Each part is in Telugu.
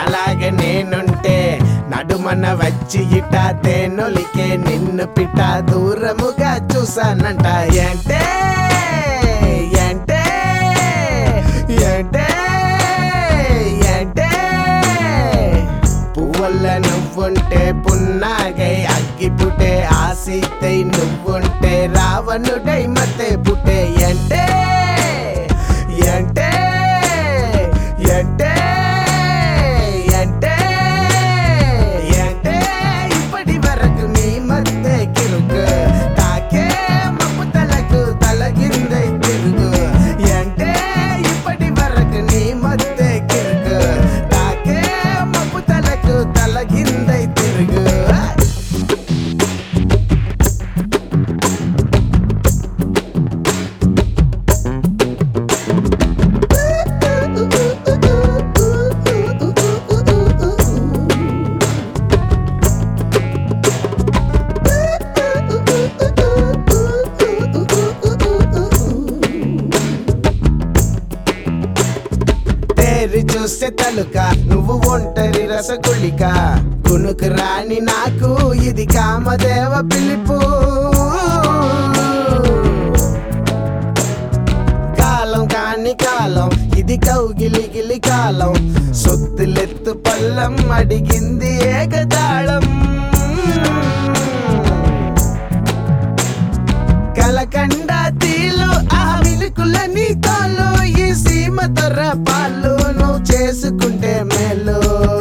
నాలాగే నేనుంటే నడుమన వచ్చి ఇట తేనొలికే నిన్ను పిట దూరముగా చూసానంట ఏంటే ఏంటే ఏంటే ఏంటే పువ్వుల నువ్వుంటే పున్నాగై అగ్గిపుటే ఆసితై నువ్వుంటే రావణుడై మతే పుట్టే అంటే అంటే అంటే అంటే అంటే ఇప్పటి వరకు నీ మధ్య కిరుకు తాకే మప్పు తలకు తలగిందై తిరుగు అంటే ఇప్పటి వరకు నీ మధ్య కిరుకు తాకే మప్పు తలకు తలగిందై తిరుగు తేరి చూస్తే తలుక నువ్వు ఒంటరి రసగుళిక కునుకు రాని నాకు ఇది కామదేవ పిలుపు కాలం కాని కాలం ఇది కౌగిలిగిలి కాలం సొత్తులెత్తు పల్లం అడిగింది ఏకతాళం కలకండ తీలు ఆ మిలుకుల నీతోలు ఈ సీమ తొర్ర పాలు నువ్వు చేసుకుంటే మేలు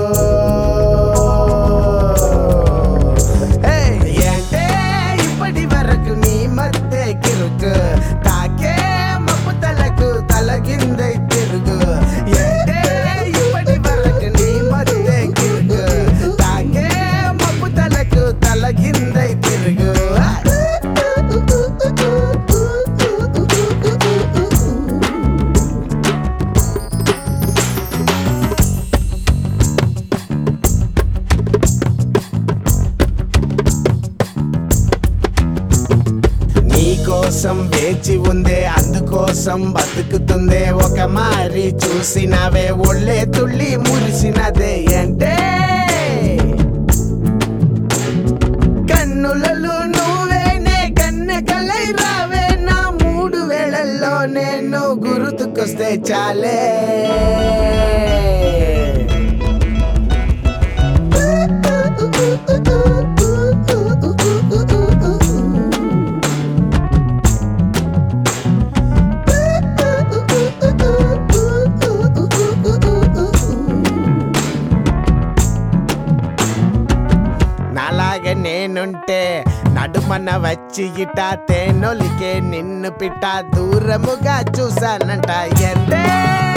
ఏయ్, ఏంటే ఇప్పటి వరకు నీ మధ్య కిరుకు తాకే మప్పు తలకు తలగిందై తిరుగు ఏంటే ఇప్పటి వరకు నీ మధ్య కిరుకు తాకే మప్పు తలకు తలగిందై తిరుగు నీ కోసం వేచి ఉందే అందుకోసం బతుకుతుందే ఒక మారి చూసినవే ఒళ్ళే తుళ్ళి మురిసినదే అంటే కన్నులలో నువ్వేనే కన్నె కలై రావే నా మూడు వేళల్లో నేను గుర్తుకొస్తే చాలే నాలాగే నేనుంటే నడుమన వచ్చి ఇట తేనొలికే నిన్ను పిట దూరముగా చూసానంట ఎంతే